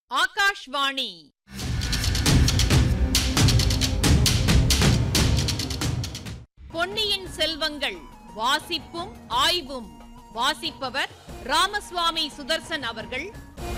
ஆகாஷ்வாணி பொன்னியின் செல்வங்கள் வாசிப்பும் ஆய்வும் வாசிப்பவர் ராமசுவாமி சுதர்சன் அவர்கள்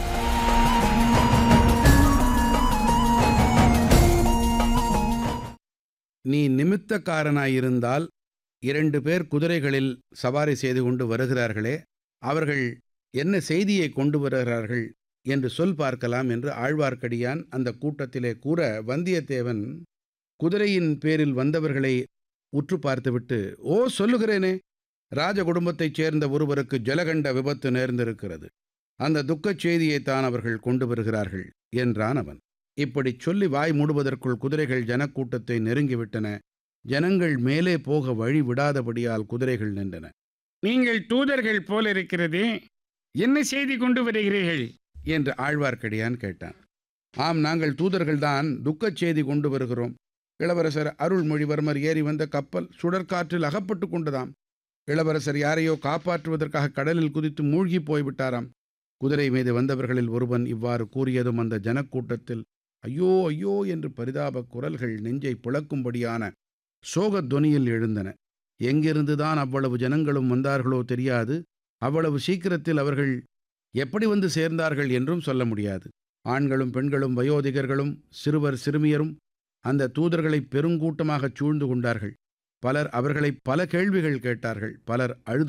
நீ நிமித்தக்காரனாயிருந்தால் இரண்டு பேர் குதிரைகளில் சவாரி செய்து கொண்டு வருகிறார்களே அவர்கள் என்ன செய்தியை கொண்டு வருகிறார்கள் என்று சொல் பார்க்கலாம் என்று ஆழ்வார்க்கடியான் அந்த கூட்டத்திலே கூற வந்தியத்தேவன் குதிரையின் பேரில் வந்தவர்களை உற்று பார்த்துவிட்டு ஓ சொல்லுகிறேனே ராஜ குடும்பத்தைச் சேர்ந்த ஒருவருக்கு ஜலகண்ட விபத்து நேர்ந்திருக்கிறது அந்த துக்கச் செய்தியைத்தான் அவர்கள் கொண்டு வருகிறார்கள் என்றான் அவன் இப்படிச் சொல்லி வாய் மூடுவதற்குள் குதிரைகள் ஜனக்கூட்டத்தை நெருங்கிவிட்டன ஜனங்கள் மேலே போக வழி விடாதபடியால் குதிரைகள் நின்றன நீங்கள் தூதர்கள் போல இருக்கிறதே என்ன செய்தி கொண்டு வருகிறீர்கள் என்று ஆழ்வார்க்கடியான் கேட்டான் ஆம் நாங்கள் தூதர்கள்தான் துக்கச் செய்தி கொண்டு வருகிறோம் இளவரசர் அருள்மொழிவர்மர் ஏறி வந்த கப்பல் சுடற்காற்றில் அகப்பட்டு கொண்டதாம் இளவரசர் யாரையோ காப்பாற்றுவதற்காக கடலில் குதித்து மூழ்கி போய்விட்டாராம் குதிரை மீது வந்தவர்களில் ஒருவன் இவ்வாறு கூறியதும் அந்த ஜனக்கூட்டத்தில் ஐயோ ஐயோ என்று பரிதாப குரல்கள் நெஞ்சை பிளக்கும்படியான சோகத் தொனியில் எழுந்தன எங்கிருந்துதான் அவ்வளவு ஜனங்களும் வந்தார்களோ தெரியாது அவ்வளவு சீக்கிரத்தில் அவர்கள் எப்படி வந்து சேர்ந்தார்கள் என்றும் சொல்ல முடியாது ஆண்களும் பெண்களும் வயோதிகர்களும் சிறுவர் சிறுமியரும் அந்த தூதர்களை பெருங்கூட்டமாகச் சூழ்ந்து கொண்டார்கள் பலர் அவர்களை பல கேள்விகள் கேட்டார்கள் பலர் அழுது